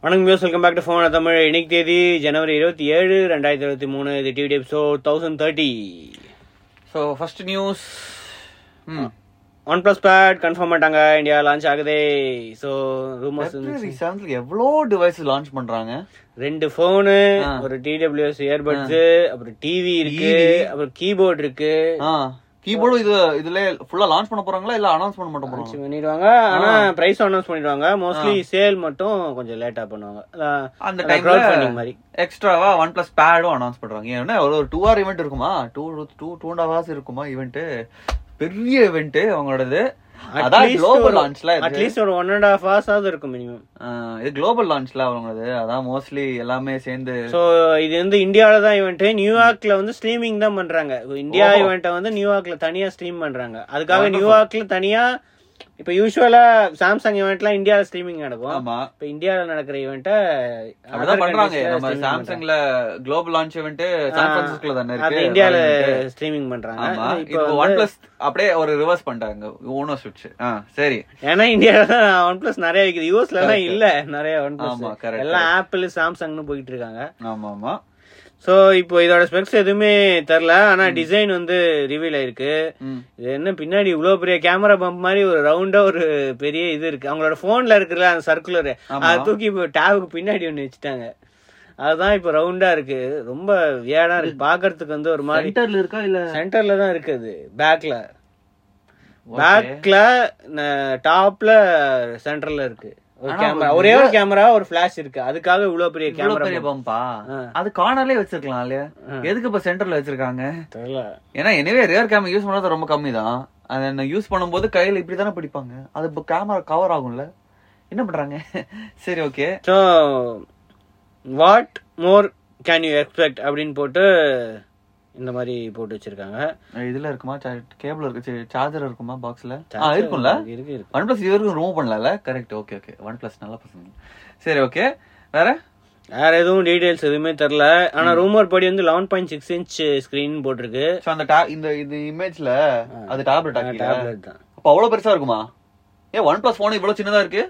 வணக்கம் மியூஸ் welcome back to phone Tamil இன்னைக்கு தேதி ஜனவரி இருபத்தி ஏழு ரெண்டாயிரத்தி இருபத்தி மூணு இது TV episode thousand thirty so first news OnePlus pad confirm பண்ணிட்டாங்க இந்தியா லான்ச் ஆகுதே ஸோ ரூமர்ஸ் பிப்ரவரி செவன்த்ல எவ்வளோ டிவைஸ் லான்ச் பண்றாங்க ரெண்டு ஃபோனு ஆ. ஒரு டிடபிள்யூஎஸ் இயர்பட்ஸ் அப்புறம் டிவி இருக்கு TV. அப்புறம் கீபோர்ட் இருக்கு ஆ கீபோர்டும் இது இதுல ஃபுல்லா லான்ச் பண்ண போறாங்களா இல்ல அனௌன்ஸ் பண்ண மட்டும் போறாங்க பண்ணிடுவாங்க ஆனா பிரைஸ் அனௌன்ஸ் பண்ணிடுவாங்க மோஸ்ட்லி சேல் மட்டும் கொஞ்சம் லேட்டா பண்ணுவாங்க அதான் அந்த அந்த டைம்ல crowd funding மாதிரி எக்ஸ்ட்ராவா ஒன் பிளஸ் பேடும் அனௌன்ஸ் பண்றாங்க ஏன்னா ஒரு ஒரு டூ ஹவர் ஈவெண்ட் இருக்குமா two two two and hours இருக்குமா ஈவெண்ட் பெரிய ஈவெண்ட் அவங்களோடது அதான் குளோபல் லான்ச்ல இது அட்லீஸ்ட் ஒரு ஒன் அண்ட் ஹாஃப் ஹவர்ஸ் ஆகுது இருக்கும் மினிமம் ஆ, இது குளோபல் லான்ச்ல அவங்களது அதான் மோஸ்ட்லி எல்லாமே சேர்ந்து சோ இது வந்து இந்தியால தான் ஈவெண்ட் நியூயார்க்ல வந்து ஸ்ட்ரீமிங் தான் பண்றாங்க இந்தியா ஓஹோ. ஈவெண்ட்டை வந்து நியூயார்க்ல தனியா ஸ்ட்ரீம் பண்றாங்க அதுக்காக நியூயார்க்ல தனியா இப்ப யூஸ்வலா சாம்சங் ஈவெண்ட்லாம் இந்தியால ஸ்ட்ரீமிங் நடக்கும் ஆமா இப்ப இந்தியால நடக்கிற ஈவெண்ட்டை அப்படிதான் பண்றாங்க நம்ம சாம்சங்ல குளோபல் லான்ச் ஈவெண்ட் சான் பிரான்சிஸ்கோல தானே அது இருக்கு இந்தியால event. ஸ்ட்ரீமிங் பண்றாங்க ஆமா இப்போ இப்போ ஒன் பிளஸ் அப்படியே ஒரு ரிவர்ஸ் பண்ணிட்டாங்க ஓனோ சுவிட்ச் ஆ சரி ஏன்னா இந்தியால தான் ஒன் பிளஸ் நிறைய விக்குது யூஎஸ்ல எல்லாம் Correct. இல்ல நிறைய ஒன் ஆமா, பிளஸ் correct, எல்லாம் ஆப்பிள் சாம்சங்னு போயிட்டு இருக்காங்க ஆமா ஆமா சோ இப்போ இதோட ஸ்பெக்ஸ் எதுவுமே தெரில ஆனா டிசைன் வந்து ரிவீல் ஆயிருக்கு ம். இது என்ன பின்னாடி இவ்வளவு பெரிய கேமரா பம்ப் மாதிரி ஒரு ரவுண்டா ஒரு பெரிய இது இருக்கு அவங்களோட போன்ல இருக்குல்ல அந்த சர்க்குலர் ஆமா. அதை தூக்கி இப்போ டேபுக்கு பின்னாடி ஒண்ணு வச்சுட்டாங்க அதுதான் இப்போ ரவுண்டா இருக்கு ரொம்ப வியடா இருக்கு பாக்குறதுக்கு வந்து ஒரு மாதிரி சென்டர்ல இருக்கா இல்ல சென்டர்ல தான் இருக்குது பேக்ல பேக்ல டாப்ல சென்டர்ல இருக்கு ஒரு ஆனா கேமரா ஒரு ஒரே ஒரு கேமரா ஒரு ஃபிளாஷ் இருக்கு அதுக்காக இவ்வளவு பெரிய இவ்வளவு கேமரா பெரிய பம்பா ஆ. அது கார்னர்லயே வச்சிருக்கலாம் இல்லையா எதுக்கு இப்ப சென்டர்ல வச்சிருக்காங்க தெரியல ஏன்னா எனவே ரியர் கேமரா யூஸ் பண்ணது ரொம்ப கம்மி தான் அதை யூஸ் பண்ணும்போது கையில இப்படி தானே பிடிப்பாங்க அது இப்போ கேமரா கவர் ஆகும்ல என்ன பண்றாங்க சரி okay so what more can you expect அப்படின்னு போட்டு இந்த மாதிரி போட்டு வச்சிருக்காங்க இதுல இருக்குமா கேபிள் இருக்கு சார்ஜர் இருக்குமா பாக்ஸ்ல ஆ இருக்கும்ல இருக்கு இருக்கு ஒன் பிளஸ் இது வரைக்கும் ரிமூவ் பண்ணல correct okay okay OnePlus நல்ல பசங்க சரி ஓகே வேற வேற எதுவும் டீடைல்ஸ் எதுவுமே தெரில ஆனா ரூமர் படி வந்து eleven point six inch screen போட்டிருக்கு ஸோ அந்த ta- இந்த இது இமேஜ்ல அது டேப்லெட் ஆக்கல டேப்லெட் தான் அப்ப அவ்வளவு பெருசா இருக்குமா ஏன் ஒன் பிளஸ் போன் இவ்வளவு சின்னதா இருக்கு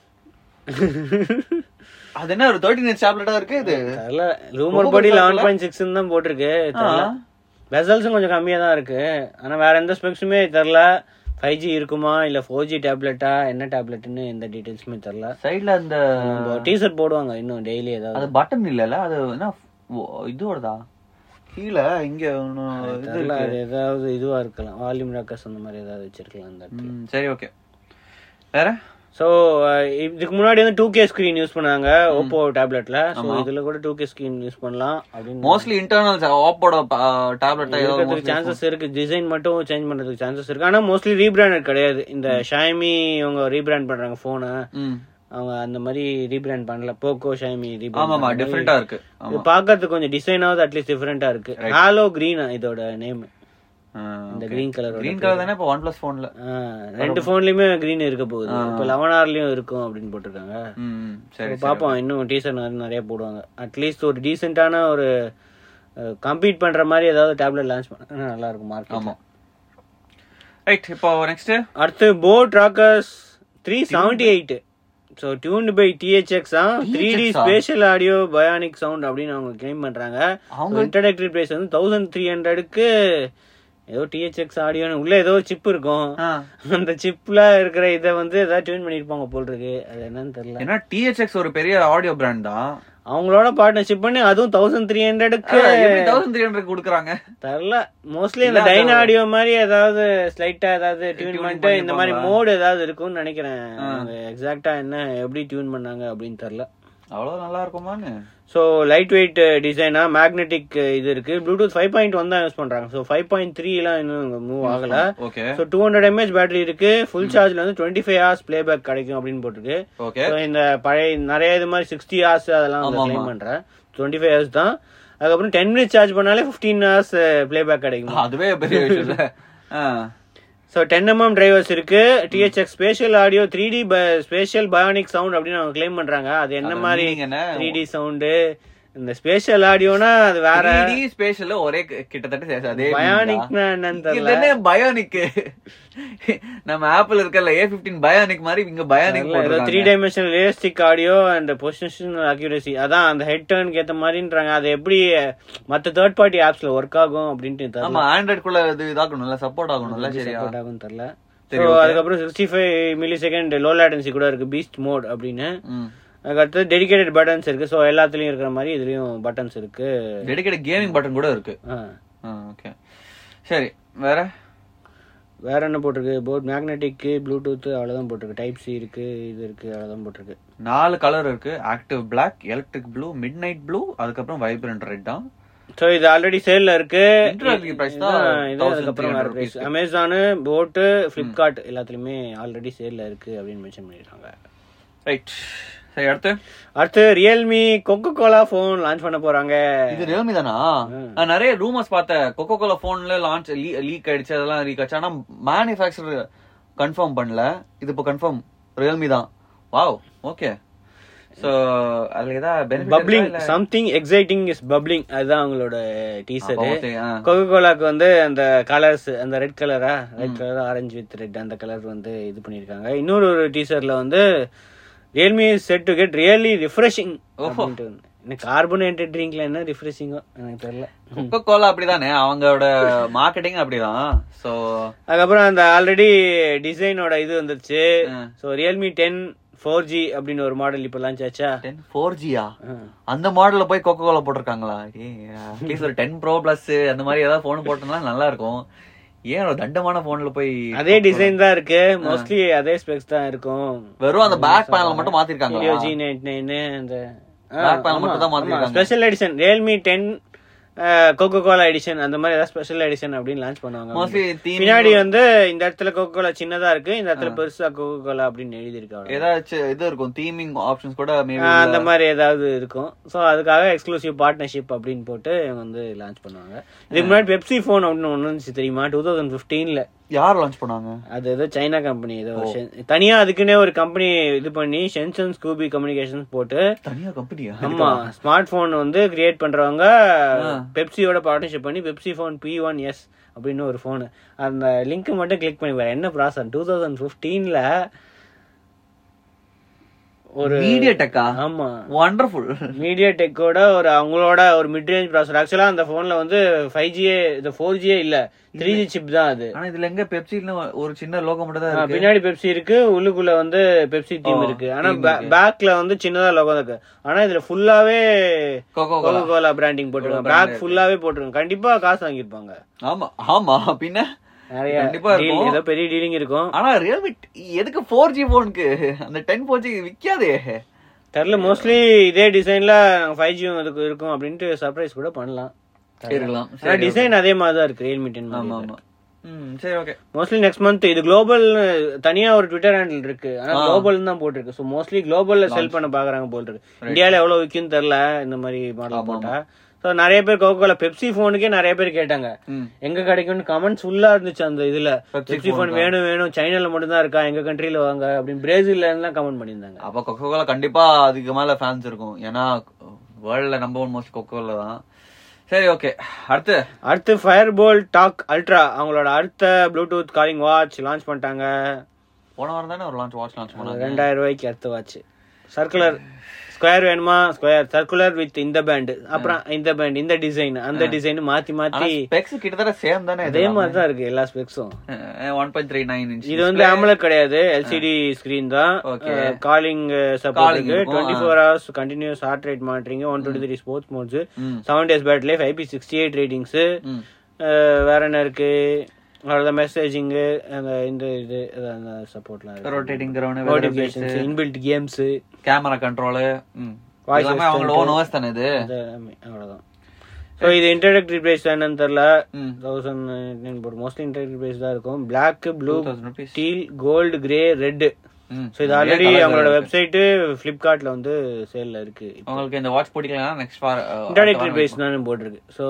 அது என்ன ஒரு தேர்ட்டின் இன்ச் டேப்லெட்டா இருக்கு இது தெரில ரூமர் படி லெவன் பாயிண்ட் சிக்ஸ் தான் போட்டிருக்கு தெரில வெசல்ஸும் கொஞ்சம் கம்மியா தான் இருக்கு ஆனா வேற எந்த ஸ்பெக்ஸுமே தெரில ஃபைவ் ஜி இருக்குமா இல்ல ஃபோர் ஜி டேப்லெட்டா என்ன டேப்லெட்னு எந்த டீடைல்ஸுமே தெரில சைடுல அந்த டீசர்ட் போடுவாங்க இன்னும் டெய்லி ஏதாவது அது பட்டன் இல்லல அது என்ன ஓ, இதோடதா கீழே இங்க ஒண்ணு இது தெரியல இருக்கு அது ஏதாவது இதுவா இருக்கலாம் வால்யூம் ராக்கர்ஸ் அந்த மாதிரி ஏதாவது வச்சிருக்கலாம் அந்த இடத்துல ம், சரி ஓகே வேற ஸோ இதுக்கு முன்னாடி வந்து டூ கே ஸ்கிரீன் யூஸ் பண்ணாங்க ஓப்போ டேப்லெட்ல ஸோ இதுல கூட டூ கே ஸ்கிரீன் யூஸ் பண்ணலாம் அப்படின்னு மோஸ்ட்லி இன்டர்னல் ஆப்போட டேப்லெட் இருக்கிறதுக்கு சான்சஸ் இருக்கு டிசைன் மட்டும் சேஞ்ச் பண்றதுக்கு சான்சஸ் இருக்கு ஆனா மோஸ்ட்லி ரீபிராண்டட் கிடையாது இந்த ஷாமி அவங்க ரீபிராண்ட் பண்றாங்க போனை ம் அவங்க அந்த மாதிரி ரீபிராண்ட் பண்ணல போக்கோ ஷாமி ஆமா ஆமா ரீபிராண்ட் டிஃபரெண்டா இருக்கு இது பாக்கிறதுக்கு கொஞ்சம் டிசைனாவது அட்லீஸ்ட் டிஃபரெண்டா இருக்கு ஹாலோ கிரீன் இதோட நேம் இந்த கிரீன் கலர் கிரீன் கலர் தானே இப்போ ஒன் பிளஸ் போன்ல ரெண்டு போன்லயுமே கிரீன் இருக்க போகுது இப்போ லெவன் ஹவர்லயும் இருக்கும் அப்படின்னு போட்டிருக்காங்க ம் சரி இப்போ பார்ப்போம் இன்னும் டீசர் நிறைய போடுவாங்க அட்லீஸ்ட் ஒரு டீசென்டான ஒரு கம்பீட் பண்ற மாதிரி ஏதாவது டேப்லெட் லான்ச் பண்ணா நல்லா இருக்கும் மார்க்கெட் ஆமா ரைட் இப்போ நெக்ஸ்ட் அடுத்து boAt Rockers three seventy eight so tuned by DHX தான் three D spatial audio bionic sound அப்படின்னு அவங்க கிளைம் பண்றாங்க அவங்க- இன்ட்ரடக்டரி பிரைஸ் வந்து தௌசண்ட் த்ரீ ஹண்ட்ரடுக்கு ஏதோ டிஹெச்எக்ஸ் ஆடியோன்னு உள்ள ஏதோ சிப் இருக்கும் அந்த சிப்ல இருக்கிற இதை வந்து ஏதாவது டியூன் பண்ணிருப்பாங்க போல் இருக்கு அது என்னன்னு தெரியல ஏன்னா டிஹெச்எக்ஸ் ஒரு பெரிய ஆடியோ பிராண்ட் தான் அவங்களோட பார்ட்னர்ஷிப் பண்ணி அதுவும் தௌசண்ட் த்ரீ ஹண்ட்ரடுக்கு தௌசண்ட் த்ரீ ஹண்ட்ரட் கொடுக்குறாங்க தெரில மோஸ்ட்லி இந்த டைன் ஆடியோ மாதிரி ஏதாவது ஸ்லைட்டா ஏதாவது டியூன் பண்ணிட்டு இந்த மாதிரி மோடு ஏதாவது இருக்கும்னு நினைக்கிறேன் எக்ஸாக்டா என்ன எப்படி டியூன் பண்ணாங்க அப்படின்னு தெரியல அவ்வளவு நல்லா இருக்குமான்னு ஸோ லைட் வெயிட் டிசைனா மேக்னெட்டிக் இது இருக்கு ப்ளூடூத் ஃபைவ் பாயிண்ட் ஒன் தான் யூஸ் பண்றாங்க ஸோ ஃபைவ் பாயிண்ட் த்ரீலாம் இன்னும் மூவ் ஆகல okay so two hundred mAh battery இருக்கு ஃபுல் சார்ஜ்ல வந்து twenty five hours playback கிடைக்கும் அப்படின்னு போட்டிருக்கு ஓகே ஸோ இந்த பழைய நிறைய இது மாதிரி சிக்ஸ்டி ஹவர்ஸ் அதெல்லாம் ஆமா, கிளைம் பண்றேன் டுவெண்ட்டி ஃபைவ் ஹவர்ஸ் தான் அதுக்கப்புறம் டென் மினிட்ஸ் சார்ஜ் பண்ணாலே ஃபிஃப்டீன் ஹவர்ஸ் பிளே பேக் கிடைக்கும் அதுவே பெரிய விஷயம் இல்ல ஆ. ஸோ டென் எம்எம் டிரைவர்ஸ் இருக்கு DHX spatial audio three D spatial bionic sound அப்படின்னு அவங்க கிளைம் பண்றாங்க அது என்ன மாதிரி meaning என்ன த்ரீ டி சவுண்டு இந்த ஸ்பேஷியல் ஆடியோனா அது வேற 3D ஸ்பேஷல் ஒரே க- கிட்டத்தட்ட சே- அதே பயானிக்னா என்னன்னு தெரியல இல்லனே பயோனிக் நம்ம ஆப்பிள் இருக்கல A15 பயோனிக் மாதிரி இங்க பயோனிக் ஏதோ த்ரீ போட்டுருக்காங்க dimensional realistic audio and positional accuracy அதான் அந்த ஹெட் டர்னுக்கு ஏத்த மாதிரின்றாங்க அது எப்படி மத்த தேர்ட் பார்ட்டி ஆப்ஸ்ல ஒர்க் ஆகும் அப்படின்ட்டு தெரியல ஆமா ஆண்ட்ராய்ட் குள்ள இது இதாகணும்ல சப்போர்ட் ஆகணும்ல சரியா சப்போர்ட் ஆகும் தெரியல சரி, ஸோ okay. அதுக்கப்புறம் sixty five millisecond low latency கூட இருக்கு பீஸ்ட் மோட் அப்படின்னு ம் அதுக்கடுத்து டெடிகேட்டட் பட்டன்ஸ் இருக்கு ஸோ எல்லாத்துலயும் இருக்கிற மாதிரி இதுலயும் பட்டன்ஸ் இருக்கு டெடிகேட் கேமிங் பட்டன் கூட இருக்கு ஆ. ஓகே சரி வேற வேற என்ன போட்டிருக்கு போட் மேக்னெட்டிக் ப்ளூடூத் அவ்வளவுதான் போட்டிருக்கு டைப் சி இருக்கு இது இருக்கு அவ்வளவுதான் போட்டிருக்கு நாலு கலர் இருக்கு active Black electric blue midnight blue அதுக்கப்புறம் வைப்ரண்ட் ரெட் தான் ஸோ இது ஆல்ரெடி சேல்ல இருக்கு Introductory price தான் இதான் இது 1300 அதுக்கப்புறம் வேற பிரைஸ் rupees. அமேசானு போட்டு ஃபிளிப்கார்ட் எல்லாத்துலயுமே ஆல்ரெடி சேல்ல இருக்கு அப்படின்னு மென்ஷன் பண்ணிருக்காங்க ரைட் சரி அடுத்து அடுத்து Realme Coca Cola phone launch பண்ண போறாங்க இது ரியல்மி தானா நான் நிறைய ரூமர்ஸ் பார்த்தேன் கொக்கோ கோலா போன்ல லான்ச் லீக் ஆயிடுச்சு அதெல்லாம் லீக் ஆச்சு ஆனா மேனுஃபேக்சர் கன்ஃபார்ம் பண்ணல இது இப்போ கன்ஃபார்ம் ரியல்மி தான் வாவ் ஓகே சோ அதுல ஏதாவது benefit பப்ளிங் இருக்கா இல்ல? சம்திங் எக்ஸைட்டிங் இஸ் பப்ளிங் அதுதான் அவங்களோட டீசர் அப்போ okay, ஆ. கொக்கோ கோலாக்கு வந்து அந்த கலர்ஸ் அந்த ரெட் கலரா red colour orange with red அந்த கலர் வந்து இது பண்ணிருக்காங்க இன்னொரு ஒரு டீசர்ல வந்து Realme set to get really refreshing அப்படின்ட்டு வந்து. எனக்கு கார்பனேட்டட் ட்ரிங்க்ல என்ன ரிஃப்ரெஷிங்கோ எனக்கு தெரியல கொக்கோ கோலா அப்படிதானே அவங்களோட மார்க்கெட்டிங் அப்படிதான் சோ அதுக்கப்புறம் அந்த ஆல்ரெடி டிசைனோட இது வந்துருச்சு ஆ. So Realme ten four G அப்படின்னு ஒரு மாடல் இப்போ லான்ச் ஆச்சா டென் ஃபோர் ஜியா ஆ. அந்த மாடல்ல போய் கொக்கோ கோலா போட்டிருக்காங்களா அட்லீஸ்ட் ஒரு டென் ப்ரோ பிளஸ் அந்த மாதிரி ஏதாவது போன் போட்டோம்னா நல்லா இருக்கும் ஏன் ஒரு தண்டமான போன்ல போய் அதே டிசைன் தான் இருக்கு மோஸ்ட்லி அதே ஸ்பெக்ஸ் தான் இருக்கும் வெறும் அந்த பேக் பேனல் மட்டும் மாத்திருக்காங்க ஹீலியோ ஜி நைன்டி நைனு அந்த Back panel மட்டும் தான் மாத்திருக்காங்க. Special edition Realme ten Coca Cola edition அந்த மாதிரி ஏதாவது ஸ்பெஷல் எடிஷன் அப்படின்னு லான்ச் பண்ணுவாங்க மோஸ்ட்லி தீம் பின்னாடி வந்து இந்த இடத்துல கோகோ கோலா சின்னதா இருக்கு இந்த இடத்துல பெருசா கோகோ கோலா அப்படின்னு எழுதி இருக்கு ஏதாச்சும் இது இருக்கும் தீமிங் ஆப்ஷன்ஸ் கூட மேபி அந்த மாதிரி ஏதாவது இருக்கும் ஸோ அதுக்காக எக்ஸ்க்ளூசிவ் பார்ட்னர்ஷிப் அப்படின்னு போட்டு இவங்க வந்து லான்ச் பண்ணுவாங்க இதுக்கு முன்னாடி பெப்சி ஃபோன் அப்படின்னு ஒன்று இருந்துச்சு தெரியுமா டூ தௌசண்ட் ஃபிஃப்டீன்ல யார் லான்ச் பண்ணாங்க அது ஏதோ சைனா கம்பெனி ஏதோ ஷென்- தனியா அதுக்குன்னே ஒரு கம்பெனி இது பண்ணி ஷென்சன் ஸ்கூபி கம்யூனிகேஷன்ஸ் போட்டு தனியா கம்பெனியா ஆமா ஸ்மார்ட் போன் வந்து கிரியேட் பண்றவங்க பெப்சியோட பார்ட்னர்ஷிப் பண்ணி Pepsi phone P one S அப்படின்னு ஒரு ஃபோனு அந்த லிங்க் மட்டும் கிளிக் பண்ணி பாரு என்ன ப்ராசஸ் டூ தௌசண்ட் ஃபிஃப்டீன்ல ஒரு மீடியா டெக்கா ஆமா வண்டர்ஃபுல் மீடியா டெக்கோட ஒரு அவங்களோட ஒரு மிட் ரேஞ்ச் ப்ராசர் ஆக்சுவலா அந்த போன்ல வந்து ஃபைவ் ஜியே இது ஃபோர் ஜியே இல்ல த்ரீ ஜி சிப் தான் அது ஆனா இதுல எங்க பெப்சின்னு ஒரு சின்ன லோகோ மட்டும் தான் ஆ, இருக்கு பின்னாடி பெப்சி இருக்கு உள்ளுக்குள்ள வந்து பெப்சி தீம் ஓ, இருக்கு ஆனா theme இருக்கு. பேக்ல வந்து சின்னதா லோகோ இருக்கு ஆனா இதுல ஃபுல்லாவே கோகோ கோகோ கோலா பிராண்டிங் போட்டுருக்காங்க brand பேக் ஃபுல்லாவே போட்டுருக்காங்க கண்டிப்பா காசு வாங்கியிருப்பாங்க ஆமா ஆமா பின்ன நிறைய கண்டிப்பா deal, இருக்கும். ஏதோ பெரிய டீலிங் இருக்கும் ஆனா ரியல்மி எதுக்கு ஃபோர் ஜி போனுக்கு அந்த டென் ஃபோர் ஜி விக்காதே தெரியல மோஸ்ட்லி இதே டிசைன்ல ஃபைவ் ஜி இதுக்கு இருக்கும் அப்படின்ட்டு சர்ப்ரைஸ் கூட பண்ணலாம் இருக்கலாம் ஆனா டிசைன் அதே மாதிரி தான் இருக்கு ரியல்மி டென் ஆமா ஆமா ம் சரி ஓகே மோஸ்ட்லி நெக்ஸ்ட் மந்த் இது குளோபல் தனியா ஒரு ட்விட்டர் ஹேண்டில் இருக்கு ஆனா குளோபல் தான் போட்டிருக்கு ஸோ மோஸ்ட்லி குளோபல்ல செல் பண்ண பாக்குறாங்க போல் இருக்கு இந்தியால எவ்வளவு விற்கும் தெரியல இந்த மாதிரி மாடல் போட்டா ஸோ நிறைய பேர் கோகோல பெப்சி ஃபோனுக்கே நிறைய பேர் கேட்டாங்க ம் எங்க கிடைக்கும்னு கமெண்ட்ஸ் ஃபுல்லா இருந்துச்சு அந்த இதுல Pepsi பெப்சி ஃபோன் வேணும் வேணும் சைனால மட்டும் தான் இருக்கா எங்க கண்ட்ரில வாங்க அப்படின்னு பிரேசில்ல எல்லாம் கமெண்ட் பண்ணியிருந்தாங்க அப்ப கொக்கோ கோலா கண்டிப்பா அதுக்கு மேல ஃபேன்ஸ் இருக்கும் ஏன்னா வேர்ல்ட்ல number one most Coca Cola தான் சரி ஓகே அடுத்து அடுத்து ஃபயர் போல் டாக் அல்ட்ரா அவங்களோட அடுத்த ப்ளூடூத் காலிங் வாட்ச் லான்ச் பண்ணிட்டாங்க போன வாரம் தானே ஒரு லான்ச் வாட்ச் லான்ச் பண்ணாங்க ரெண்டாயிரம் ரூபாய்க்கு அடுத்த வாட்ச் சர்க்குலர் ஸ்கொயர் வேணுமா ஸ்கொயர் சர்க்குலர் வித் இந்த பேண்ட் அப்புறம் இந்த பேண்ட் இந்த டிசைன் அந்த டிசைன் மாத்தி மாத்தி ஸ்பெக்ஸ் கிட்டத்தட்ட சேம் தானே அதே மாதிரி தான் இருக்கு எல்லா ஸ்பெக்ஸும் one point three nine inch இது வந்து AMOLED கிடையாது எல்சிடி ஸ்கிரீன் தான் Okay. காலிங் சப்போர்ட் Calling இருக்கு இருக்கும், twenty four hours continuous heart rate monitoring one twenty three sports modes ம். Seven days battery life IP sixty eight ratings ம் வேற என்ன இருக்கு அவ்வளோதான் மெசேஜிங்கு அந்த இந்த இது அந்த சப்போர்ட்லாம் இருக்கு rotating crown notifications inbuilt games camera control Voice எல்லாமே அவங்களோட ஓன் ஓஎஸ் தானே இது அவ்வளோதான் ஸோ இது இன்டர்டக்டரி பிரைஸ் என்னன்னு தெரியல ம். தௌசண்ட் போட்டு மோஸ்ட்லி இன்டர்டக்டரி பிரைஸ் தான் இருக்கும் black blue 2000 rupees. Steel gold grey red ம். ஸோ இது ஆல்ரெடி அவங்களோட வெப்சைட்டு ஃப்ளிப்கார்ட்ல வந்து சேல்ல இருக்கு உங்களுக்கு இந்த வாட்ச் பிடிக்கலாம் நெக்ஸ்ட் வார இன்டர்டக்டரி பிரைஸ் தான் போட்டிருக்கு ஸோ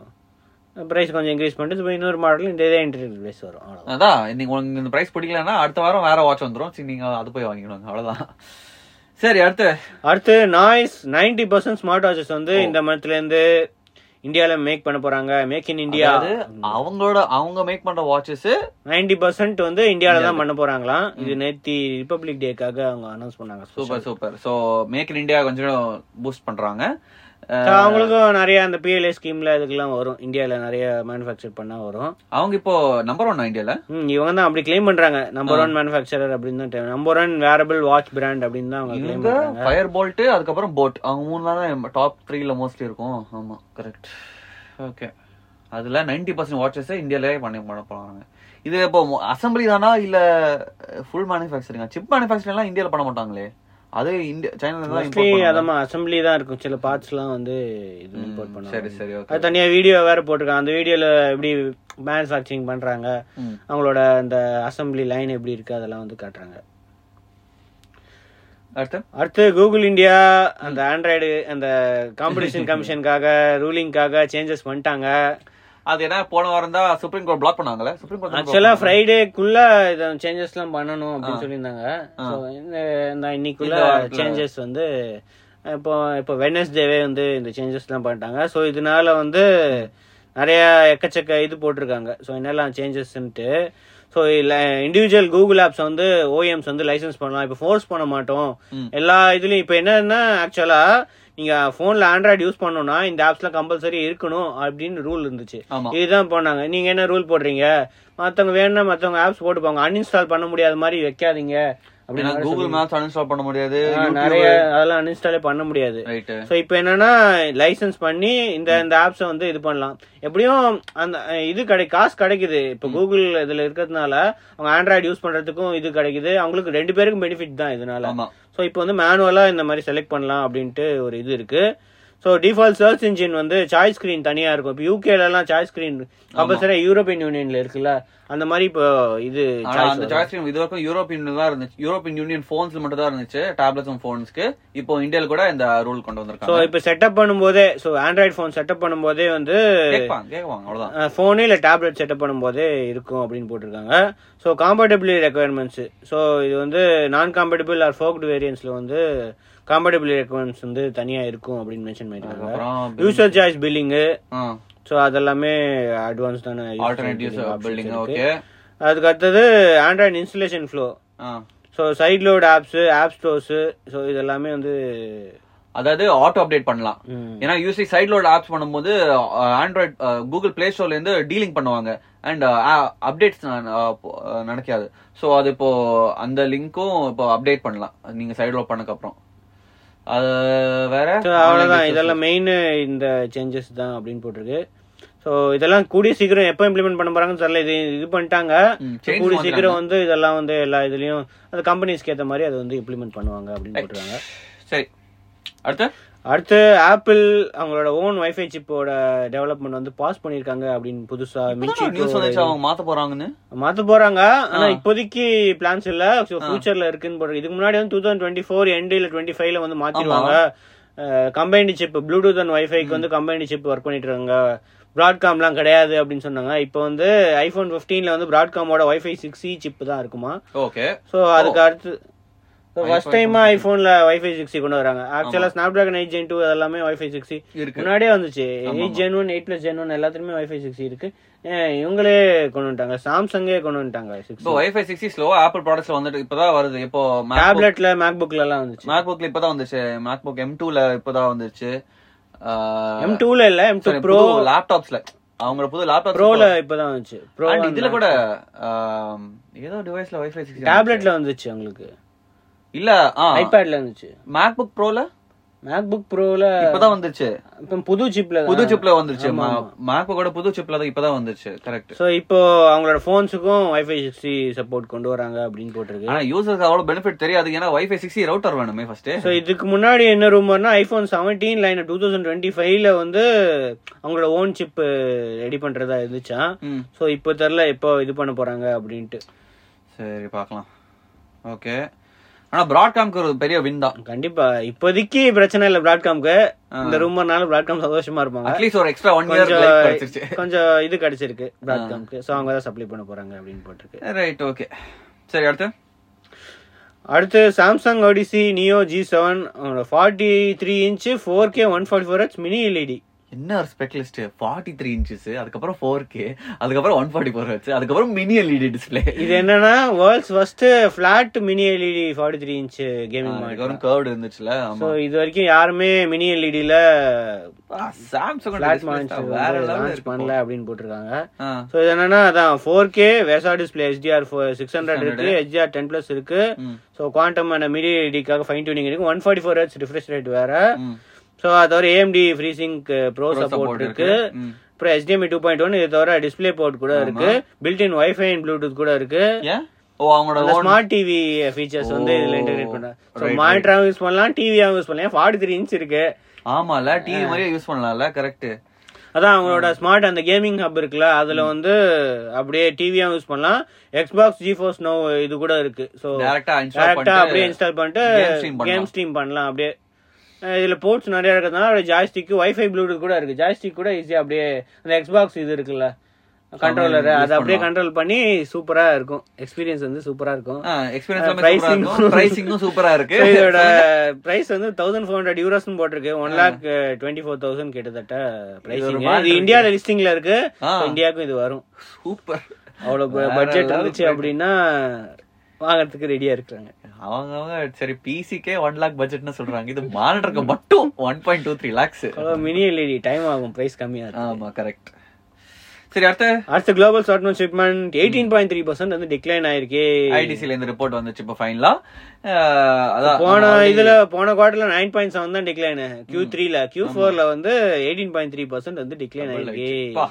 பிரைஸ் கொஞ்சம் இன்க்ரீஸ் பண்ணிட்டு இப்போ இன்னொரு மாடல் இந்த இதே இன்டர்டக்டரி பிரைஸ் வரும் அவ்வளோதான் அதான் நீங்க உங்களுக்கு இந்த பிரைஸ் பிடிக்கலன்னா அடுத்த வாரம் வேற வாட்ச் வந்துரும் சரி நீங்க அது போய் வாங்கிக்கணும் அவ்வளவுதான் சரி அடுத்து அடுத்து நாய்ஸ் 90% பர்சன்ட் ஸ்மார்ட் வாட்சஸ் வந்து இந்த மந்த்ல இருந்து இந்தியால மேக் பண்ண போறாங்க மேக் இன் இந்தியா அதாவது அவங்களோட அவங்க மேக் பண்ற வாட்சஸ் 90% பர்சன்ட் வந்து இந்தியால தான் பண்ண போறாங்களாம் இது நேத்தி ரிபப்ளிக் டேக்காக அவங்க அனௌன்ஸ் பண்ணாங்க super super so make in India கொஞ்சம் பூஸ்ட் பண்றாங்க அஹ், So, அவங்களுக்கும் நிறைய அந்த பிஎல்ஏ ஸ்கீம்ல இதுக்கெல்லாம் வரும் இந்தியால நிறைய மேனுஃபேக்சர் பண்ணா வரும் அவங்க இப்போ நம்பர் ஒன் இந்தியால ம், இவங்க தான் அப்படி கிளைம் பண்றாங்க நம்பர் ஒன் மேனுஃபேக்சரர் அப்படின்னு தான் number one wearable watch brand அப்படின்னு தான் அவங்க கிளைம் இவங்க பண்றாங்க ஃபயர் போல்ட் அதுக்கப்புறம் போட் அவங்க மூணு தான் டாப் த்ரீல மோஸ்ட்லி இருக்கும் ஆமா கரெக்ட் ஓகே அதுல 90% பர்சன்ட் வாட்சஸ் இந்தியாலே பண்ணி பண்ண போறாங்க இது இப்போ அசம்பிளி தானா இல்ல ஃபுல் மேனுஃபேக்சரிங் சிப் மேனுஃபேக்சரிங் எல்லாம் இந்தியால பண்ண மாட்டாங்களே அது இந்தியா சைனால தான் மோஸ்ட்லி import பண்ணுவாங்க. அதமா அசம்பிளி தான் இருக்கும் சில பார்ட்ஸ்லாம் வந்து இது இம்போர்ட் பண்ணுவாங்க சரி சரி ஓகே அது தனியா வீடியோ வேற போட்டிருக்காங்க அந்த வீடியோல எப்படி மேனுஃபேக்சரிங் பண்றாங்க ம். அவங்களோட அந்த அசம்பிளி லைன் எப்படி இருக்கு அதெல்லாம் வந்து காட்டுறாங்க அடுத்து அடுத்து கூகுள் இந்தியா அந்த ஆண்ட்ராய்டு அந்த காம்படிஷன் கமிஷனுக்காக ரூலிங்காக சேஞ்சஸ் பண்ணிட்டாங்க அது என்ன போன வாரம் தான் சுப்ரீம் கோர்ட் பிளாக் பண்ணாங்கல்ல சுப்ரீம் கோர்ட் ஆக்சுவலா ஃப்ரைடேக்குள்ள இத சேஞ்சஸ் எல்லாம் பண்ணணும் அப்படின்னு சொல்லியிருந்தாங்க So, இந்த இந்த இன்னைக்குள்ள இந்த வாரத்துல. சேஞ்சஸ் வந்து இப்போ இப்போ வெனஸ்டேவே வந்து இந்த சேஞ்சஸ் எல்லாம் பண்ணிட்டாங்க ஸோ இதனால வந்து நிறைய எக்கச்சக்க இது போட்டிருக்காங்க ஸோ என்னெல்லாம் சேஞ்சஸ்ன்ட்டு ஸோ இண்டிவிஜுவல் கூகுள் ஆப்ஸ் வந்து ஓஎம்ஸ் வந்து லைசென்ஸ் பண்ணலாம் இப்போ ஃபோர்ஸ் பண்ண மாட்டோம் எல்லா இதுலயும் இப்போ என்னன்னா ஆக்சுவலா நீங்க போன்ல ஆண்ட்ராய்டு யூஸ் பண்ணணும்னா இந்த ஆப்ஸ்லாம் கம்பல்சரி இருக்கணும் அப்படின்னு ரூல் இருந்துச்சு ஆமா இதுதான் போனாங்க நீங்க என்ன ரூல் போடுறீங்க மத்தவங்க வேணும்னா மத்தவங்க ஆப்ஸ் போட்டுப்பாங்க அன்இன்ஸ்டால் பண்ண முடியாத மாதிரி வைக்காதீங்க அப்படின்னா அப்படின்னு கூகுள் மேப்ஸ் அன்இன்ஸ்டால் பண்ண முடியாது ஆ, நிறைய அதெல்லாம் அன்இன்ஸ்டாலே பண்ண முடியாது ரைட் ஸோ இப்போ என்னன்னா லைசென்ஸ் பண்ணி இந்த இந்த ஆப்ஸை வந்து இது பண்ணலாம் எப்படியும் அந்த அஹ், இது கிடை காசு கிடைக்குது இப்போ கூகுள் இதுல இருக்கிறதுனால அவங்க ஆண்ட்ராய்டு யூஸ் பண்றதுக்கும் இது கிடைக்குது அவங்களுக்கு ரெண்டு பேருக்கும் பெனிஃபிட் தான் இதனால ஆமா ஸோ இப்போ வந்து மேனுவலா இந்த மாதிரி செலக்ட் பண்ணலாம் அப்படின்ட்டு ஒரு இது இருக்கு ஸோ டிஃபால்ட் சர்ச் இன்ஜின் வந்து சாய்ஸ் ஸ்கிரீன் தனியா இருக்கும் இப்போ யூகேல எல்லாம் சாய்ஸ் ஸ்கிரீன் கம்பல்சரி யூரோப்பியன் யூனியன்ல இருக்குல்ல அந்த மாதிரி இப்போ இது ஆனா choice அந்த வரும். சாய்ஸ் ஸ்கிரீன் இது வரைக்கும் யூரோப்பியன் தான் இருந்துச்சு யூரோப்பியன் யூனியன் போன்ஸ்ல மட்டும் தான் இருந்துச்சு டேப்லெட்ஸ் போன்ஸ்க்கு இப்போ இந்தியால கூட இந்த ரூல் கொண்டு ஸோ வந்திருக்காங்க இப்போ செட்டப் பண்ணும்போதே ஸோ ஆண்ட்ராய்டு ஃபோன் செட்டப் பண்ணும்போதே வந்து கேட்பாங்க கேட்பாங்க அவ்வளவுதான் ஃபோனு இல்லை டேப்லெட் செட்டப் பண்ணும்போதே இருக்கும் அப்படின்னு போட்டிருக்காங்க ஸோ காம்பேட்டபிலிட்டி ரெக்குயர்மெண்ட்ஸ் ஸோ இது வந்து நான் காம்பேட்டபிள் ஆர் ஃபோக்டு வேரியன்ஸ்ல வந்து காம்பேட்டபிலிட்டி ரெக்குயர்மெண்ட்ஸ் வந்து தனியா இருக்கும் அப்படின்னு மென்ஷன் பண்ணிருக்காங்க அப்புறம் யூசர் சாய்ஸ் பில்லிங்கு ஸோ அதெல்லாமே அட்வான்ஸ் தானே ஆல்டர்னேட் யூஸ் பில்டிங் ஓகே அதுக்கு அடுத்தது Android installation flow so side load apps app stores so இதெல்லாமே வந்து அதாவது ஆட்டோ அப்டேட் பண்ணலாம் ம், ஏன்னா யூசி சைட் லோட் ஆப்ஸ் பண்ணும்போது ஆண்ட்ராய்ட் கூகுள் பிளே ஸ்டோர்ல இருந்து டீலிங் பண்ணுவாங்க அண்ட் அப்டேட்ஸ் நடக்காது ஸோ அது இப்போ அந்த லிங்க்கும் இப்போ அப்டேட் பண்ணலாம் நீங்க சைட் லோட் பண்ணக்கு அப்புறம் அது வேற ஸோ அவ்வளோதான் இதெல்லாம் மெயின் இந்த சேஞ்சஸ் தான் அப்படின்னு போட்டிருக்கு ஸோ இதெல்லாம் கூடிய சீக்கிரம் எப்போ இம்ப்ளிமெண்ட் பண்ண போறாங்கன்னு தெரியல இது இது பண்ணிட்டாங்க ம், So, change கூடிய மாத்துறாங்க. சீக்கிரம் வந்து இதெல்லாம் வந்து எல்லா இதுலயும் அந்த கம்பெனிஸ்க்கு ஏற்ற மாதிரி அதை வந்து இம்ப்ளிமெண்ட் பண்ணுவாங்க அப்படின்னு போட்டுருக்காங்க சரி அடுத்து அடுத்து ஆப்பிள் அவங்களோட ஓன் வைஃபை சிப்போட டெவலப்மெண்ட் வந்து பாஸ் பண்ணிருக்காங்க அப்படின்னு புதுசா மிச்சி நியூஸ் வந்துச்சு அவங்க மாத்த போறாங்கன்னு மாத்த போறாங்க ஆனா இப்போதைக்கு பிளான்ஸ் இல்ல ஃபியூச்சர்ல இருக்குன்னு போடுறது இதுக்கு முன்னாடி வந்து two thousand twenty four end இல்ல டுவெண்ட்டி ஃபைவ்ல வந்து மாத்திடுவாங்க கம்பைன்டு சிப் ப்ளூடூத் அண்ட் வைஃபைக்கு வந்து கம்பைன்டு சிப் ஒர்க் பண்ணிட்டு இருக்காங்க ப்ராட்காம்லாம் கிடையாது அப்படின்னு சொன்னாங்க இப்போ வந்து ஐபோன் 15ல வந்து ப்ராட்காமோட வைஃபை சிக்ஸ் இ சிப் தான் இருக்குமா ஓகே ஸோ அதுக்கு அடுத்து ஃபர்ஸ்ட் டைமா ஐபோன்ல வைஃபை சிக்ஸ் கொண்டு வராங்க actually Snapdragon eight gen two எல்லாமே வைஃபை சிக்ஸ் இருக்கு முன்னாடியே வந்துச்சு eight gen one eight plus gen one எல்லாத்துலயுமே வைஃபை சிக்ஸ் இருக்கு ஏன் இவங்களே கொண்டு வந்துட்டாங்க சாம்சங்கே கொண்டு வந்துட்டாங்க சிக்ஸ் இப்போ வைஃபை சிக்ஸ்டி ஸ்லோ ஆப்பிள் ப்ராடக்ட்ஸ்ல வந்துட்டு இப்பதான் வருது இப்போ டேப்லெட்ல மேக்புக்ல எல்லாம் வந்துச்சு மேக்புக்ல இப்பதான் வந்துச்சு மேக்புக் எம் டூல இப்பதான் வந்துச்சு எம் டூல இல்ல எம் டூ ப்ரோ லேப்டாப்ஸ்ல அவங்களோட புது லேப்டாப் ப்ரோல இப்பதான் வந்துச்சு ப்ரோ அண்ட் இதுல கூட ஆம், ஏதோ டிவைஸ்ல வைஃபை சிக்ஸ்டி டேப்லெட்ல வந்துச்சு உங்களுக்கு இல்ல ஆ ஐபேட்ல வந்துச்சு மேக்புக் ப்ரோல மேக்புக் ப்ரோல இப்பதான் வந்துச்சு இப்போ புது சிப்ல புது சிப்ல வந்துருச்சு மேக்புக்கோட புது சிப்ல தான் இப்பதான் வந்துச்சு கரெக்ட் சோ இப்போ அவங்களோட போன்ஸுக்கும் வைஃபை சிக்ஸ்டி சப்போர்ட் கொண்டு வராங்க அப்படின்னு போட்டிருக்கு ஆனா யூசருக்கு அவ்வளவு பெனிஃபிட் தெரியாது ஏன்னா வைஃபை சிக்ஸ்டி ரவுட்டர் வேணுமே ஃபர்ஸ்ட் ஸோ இதுக்கு முன்னாடி என்ன ரூமர்னா iPhone seventeen line two thousand twenty ஃபைவ்ல வந்து அவங்களோட ஓன் சிப் ரெடி பண்றதா இருந்துச்சா ம் ஸோ இப்போ தெரில எப்போ இது பண்ண போறாங்க அப்படின்ட்டு சரி பார்க்கலாம் ஓகே ஆனா பிராட்காம்க்கு ஒரு பெரிய வின் தான் கண்டிப்பா இப்போதைக்கு பிரச்சனை இல்லை பிராட்காம்க்கு இந்த ரூமர்னால பிராட்காம் சந்தோஷமா இருப்பாங்க அட்லீஸ்ட் ஒரு எக்ஸ்ட்ரா ஒன் இயர் லைஃப் கிடைச்சிருச்சு கொஞ்சம் இது கிடைச்சிருக்கு பிராட்காம்க்கு ஸோ அவங்க தான் சப்ளை பண்ண போறாங்க அப்படின்னு போட்டிருக்கு ரைட் ஓகே சரி அடுத்து அடுத்து Samsung Odyssey Neo G seven forty three inch four K one forty four H mini LED என்ன ஒரு ஸ்பெஷலிஸ்ட் ஃபார்ட்டி த்ரீ இன்ச்சஸ் அதுக்கப்புறம் ஃபோர் கே அதுக்கப்புறம் ஒன் ஃபார்ட்டி ஃபோர் வச்சு அதுக்கப்புறம் மினி எல்இடி டிஸ்பிளே இது என்னன்னா world's first flat mini LED forty three inch gaming monitor அதுக்கப்புறம் curved இருந்துச்சுல ஸோ ஆமா இது வரைக்கும் யாருமே மினி எல்இடியில் சாம்சங் ஃபிளாட் மானிட்டர் வேற லான்ச் லெவல் பண்ணல அப்படின்னு போட்டிருக்காங்க ஆ ஸோ இது என்னன்னா அதான் four K VESA display HDR six hundred இருக்கு ஹெச்டிஆர் டென் ப்ளஸ் இருக்கு ம். ஸோ குவாண்டம் அண்ட் மினி எல்இடிக்காக ஃபைன் டியூனிங் இருக்கு one forty four H refresh rate வேற ம். ஸோ அது தவிர AMD FreeSync Pro Pro support support இருக்கு இருக்கு. ம். அப்புறம் HDMI டூ பாயிண்ட் ஒன் இது தவிர டிஸ்பிளே போர்ட் கூட இருக்கு built in wifi and Bluetooth கூட இருக்கு ஏன் ஓ அவங்களோட own- ஸ்மார்ட் டிவி ஃபீச்சர்ஸ் வந்து இதுல இன்டெகிரேட் பண்றாங்க ஸோ Right, மானிட்டராகவும் யூஸ் பண்ணலாம் டிவியாகவும் யூஸ் பண்ணலாம் ஃபார்ட்டி த்ரீ இன்ச் இருக்கு ஆமால டிவி மாதிரியே யூஸ் பண்ணலாம்ல கரெக்ட் அதான் அவங்களோட ஸ்மார்ட் அந்த கேமிங் ஹப் இருக்குல்ல அதுல வந்து அப்படியே டிவியாவும் யூஸ் பண்ணலாம் எக்ஸ்பாக்ஸ் ஜி ஃபோர்ஸ் நோ இது கூட இருக்கு ஸோ டைரக்டா இன்ஸ்டால் டேரக்டா அப்படியே பண்ணிட்டு இன்ஸ்டால் பண்ணிட்டு game stream பண்ணலாம். கேம் ஸ்ட்ரீம் பண்ணலாம் அப்படியே அஹ் இதுல போர்ட்ஸ் நிறைய இருக்கிறதுனால அப்படியே ஜாய்ஸ்டிக் வைஃபை ப்ளூடூத் கூட இருக்கு ஜாய்ஸ்டிக் கூட ஈஸியா அப்படியே அந்த எக்ஸ்பாக்ஸ் இது இருக்குல்ல கண்ட்ரோலர் use அதை அப்படியே பண்ணலாம். கண்ட்ரோல் பண்ணி சூப்பரா இருக்கும் எக்ஸ்பீரியன்ஸ் வந்து சூப்பரா இருக்கும் எக்ஸ்பீரியன்ஸ் pricing- பிரைசிங்கும் சூப்பரா இருக்கு So இதோட பிரைஸ் வந்து தௌசண்ட் ஃபோர் ஹண்ட்ரட் யூரோஸ் போட்டிருக்கு one lakh twenty four thousand கிட்டத்தட்ட பிரைசிங் monitor இது இந்தியால லிஸ்டிங்ல இருக்கு ஆ. So இந்தியாவுக்கும் இது வரும் சூப்பர் அவ்வளவு வேற பட்ஜெட் level இருந்துச்சு price. அப்படின்னா வாங்குறதுக்கு ரெடியா இருக்கிறாங்க அவங்க அவங்க சரி பிசிக்கே ஒன் லேக் பட்ஜெட்னு சொல்றாங்க இது மானிட்டருக்கு மட்டும் one point two three lakhs mini LED time ஆகும் பிரைஸ் கம்மியா இருக்கும் ஆமா கரெக்ட் சரி அடுத்து அடுத்த global software shipment eighteen point three percent வந்து டிக்ளைன் ஆயிருக்கு ஐடிசில இந்த ரிப்போர்ட் வந்துச்சு இப்போ ஃபைனலா அதான் போன நம்ம already- இதுல போன குவார்டர்ல நைன் பாயிண்ட் செவன் தான் டிக்ளைன் கியூ த்ரீல கியூ ஃபோர்ல வந்து எயிட்டீன் பாயிண்ட் த்ரீ பர்சன்ட் வந்து டிக்ளைன் ஆயிருக்கு பா.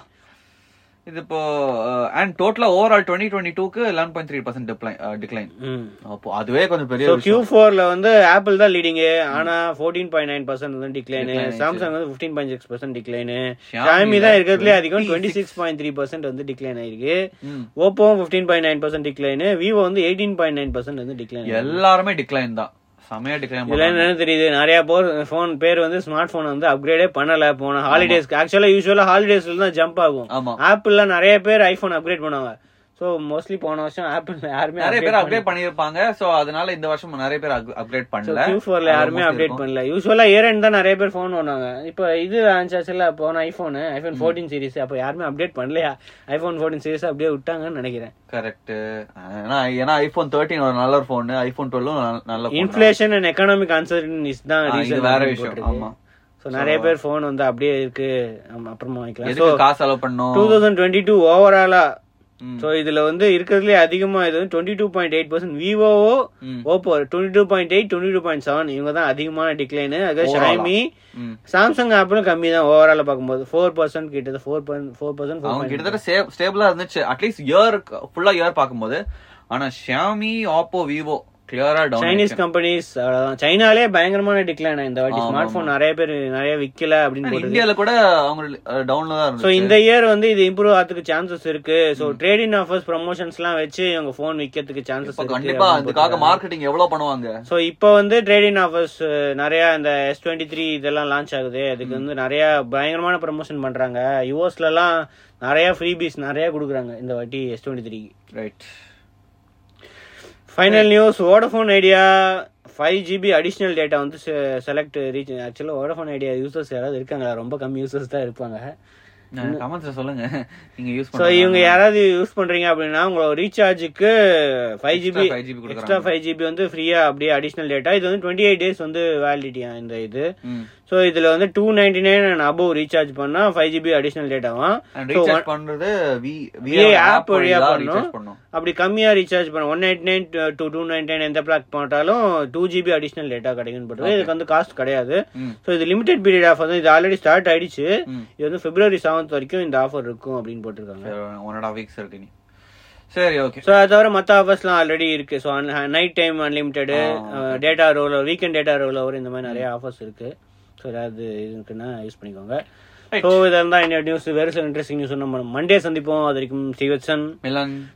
இது இப்போ and totally overall twenty twenty டூக்கு eleven point three percent decline ம் அப்போ அதுவே கொஞ்சம் பெரிய ஸோ விஷயம். கியூ ஃபோர்ல வந்து ஆப்பிள் தான் லீடிங் ஆனா ஃபோர்டீன் பாயிண்ட் நைன் பர்சன்ட் வந்து டிக்ளைனு Decline ஆயிடுச்சு. சாம்சங் வந்து fifteen point six percent decline Xiaomi Xiaomi தான் இருக்கிறதுலே அதிகம் 26. Twenty six point three percent வந்து டிக்ளைன் ஆயிருக்கு ம். ஓப்போவும் fifteen point nine percent decline Vivo வந்து எயிட்டீன் பாயிண்ட் நைன் பர்சன்ட் வந்து டிக்ளைன் எல்லாருமே டிக்ளைன் தான் செமையா டிக்ளைன் இதுல என்ன தெரியுது நிறைய போர் ஃபோன் பேர் வந்து ஸ்மார்ட் போன் வந்து அப்கிரேடே பண்ணல போன ஹாலிடேஸ்க்கு ஆக்சுவலா யூஸ்வலா ஹாலிடேஸ்ல தான் ஜம்ப் ஆகும் ஆமா ஆப்பிள்ல நிறைய பேர் ஐபோன் அப்கிரேட் பண்ணுவாங்க சோ மோஸ்ட்லி போன வருஷம் ஆப்பிள் யாருமே நிறைய பேர் அப்டேட் பண்ணிருப்பாங்க சோ அதனால இந்த வருஷம் நிறைய பேர் அப்கிரேட் பண்ணல கியூ ஃபோர்ல யாருமே அது அப்டேட் mostly பண்ணல யூஸ்வலா இயர் எண்ட் தான் நிறைய பேர் ஃபோன் பண்ணுவாங்க இப்போ இது ஆன்சாச்சுல போன ஐபோன் ஐபோன் ஃபோர்டீன் சீரிஸ் அப்போ யாருமே அப்டேட் பண்ணலையா ஐபோன் ஃபோர்டீன் சீரிஸ் அப்படியே விட்டாங்கன்னு நினைக்கிறேன் கரெக்ட் ஏன்னா ஏன்னா ஐபோன் தேர்ட்டின் ஒரு நல்ல ஒரு போன் ஐபோன் டுவெல்லும் நல்ல phone தான். இன்ஃபிளேஷன் அண்ட் எக்கனாமிக் அன்சர்டனிஸ் தான் ஆ, இது ரீசன் வேற விஷயம் ஆமா ஸோ நிறைய பேர் ஃபோன் வந்து அப்படியே இருக்கு ஆமா, அப்புறமா வாங்கிக்கலாம் ஸோ எதுக்கு காசு செலவு பண்ணும் டூ தௌசண்ட் டுவெண்ட்டி டூ ஓவராலா ம். ஸோ இதுல வந்து இருக்கிறதுலே அதிகமா இது வந்து twenty two point eight percent விவோவோ ம். Oppo twenty two point eight twenty two point seven இவங்க தான் அதிகமான டிக்ளைனு அதுக்கு Overall-ஆ? ஷாமி ம். சாம்சங் ஆப்பிளும் கம்மி தான் ஓவரால பார்க்கும்போது ஃபோர் பர்சன்ட் கிட்ட ஃபோர் ஃபோர் பர்சன்ட் அவங்க கிட்டத்தட்ட ஸ்டேபிளா இருந்துச்சு அட்லீஸ்ட் இயர் ஃபுல்லா இயர் பார்க்கும்போது ஆனா ஷியாமி ஆப்போ விவோ கிளியரா டவுன் சைனீஸ் கம்பெனிஸ் அவ்வளவுதான் சைனாலே பயங்கரமான டிக்ளைன் இந்த வாட்டி ஆமா, ஸ்மார்ட் போன் நிறைய பேர் நிறைய விக்கல அப்படின்னு போட்டு இந்தியால கூட அவங்க டவுன்ல தான் சோ இருந்துச்சு இந்த இயர் வந்து இது இம்ப்ரூவ் ஆகிறதுக்கு சான்சஸ் இருக்கு சோ ட்ரேடிங் ஆஃபர்ஸ் ப்ரமோஷன்ஸ் எல்லாம் வச்சு இவங்க போன் விக்கிறதுக்கு சான்சஸ் இப்ப இருக்கு கண்டிப்பா இதுக்காக மார்க்கெட்டிங் எவ்வளவு பண்ணுவாங்க சோ இப்போ வந்து ட்ரேடிங் ஆஃபர்ஸ் நிறைய இந்த எஸ் டுவெண்ட்டி த்ரீ இதெல்லாம் லான்ச் ஆகுது அதுக்கு வந்து நிறைய பயங்கரமான ப்ரமோஷன் பண்றாங்க யூஎஸ்ல எல்லாம் நிறைய ஃப்ரீபீஸ் நிறைய கொடுக்குறாங்க இந்த வாட்டி S twenty three right final news Vodafone Idea five GB additional data வந்து செலக்ட் ரீச் ஆக்சுவலாக வோடஃபோன் ஐடியா யூசர்ஸ் யாராவது இருக்காங்களா ரொம்ப கம்மி யூசர்ஸ் தான் இருப்பாங்க கமெண்ட்ஸ்ல சொல்லுங்க நீங்க யூஸ் ஸோ பண்ணுங்க இவங்க யாராவது யூஸ் பண்றீங்க அப்படின்னா உங்களோட ரீசார்ஜுக்கு ஃபைவ் ஜிபி 5 GB கொடுக்குறாங்க. எக்ஸ்ட்ரா ஃபைவ் ஜிபி வந்து ஃப்ரீயா அப்படியே அடிஷ்னல் டேட்டா இது வந்து டுவெண்ட்டி எயிட் டேஸ் வந்து வேலிடிட்டியா இந்த இது ம். ஸோ இதுல வந்து two ninety nine and above recharge பண்ணா ஃபைவ் ஜிபி அடிஷ்னல் டேட்டாவும் And recharge பண்றது வி VI app வழியா தான் பண்ணணும். recharge பண்ணணும் அப்படி கம்மியா ரீசார்ஜ் பண்ண one ninety nine to two ninety nine எந்த பிளாக் போட்டாலும் டூ ஜிபி அடிஷ்னல் டேட்டா கிடைக்குன்னு போட்டு இதுக்கு வந்து காஸ்ட் கிடையாது ம். ஸோ இது லிமிடெட் பீரியட் ஆஃபர் தான் இது ஆல்ரெடி ஸ்டார்ட் ஆயிடுச்சு ம். இது வந்து பிப்ரவரி செவன்த் வரைக்கும் இந்த ஆஃபர் இருக்கும் அப்படின்னு போட்டிருக்காங்க ஒன் அண்ட் ஹாஃப் வீக்ஸ் இருக்கு நீ சரி ஓகே ஸோ அது தவிர மற்ற ஆஃபர்ஸ்லாம் ஆல்ரெடி இருக்கு so night time unlimited data roll weekend data roll over இந்த மாதிரி நிறைய ஆஃபர்ஸ் இருக்கு ஸோ ஏதாவது இருக்குன்னா யூஸ் பண்ணிக்கோங்க Right. ஸோ இதெல்லாம் தான் என்னோட நியூஸ் வேறு சில இன்ட்ரெஸ்டிங் நியூஸ் நம்ம மண்டே சந்திப்போம் அது வரைக்கும் ஸ்ரீவத்சன் மிலன்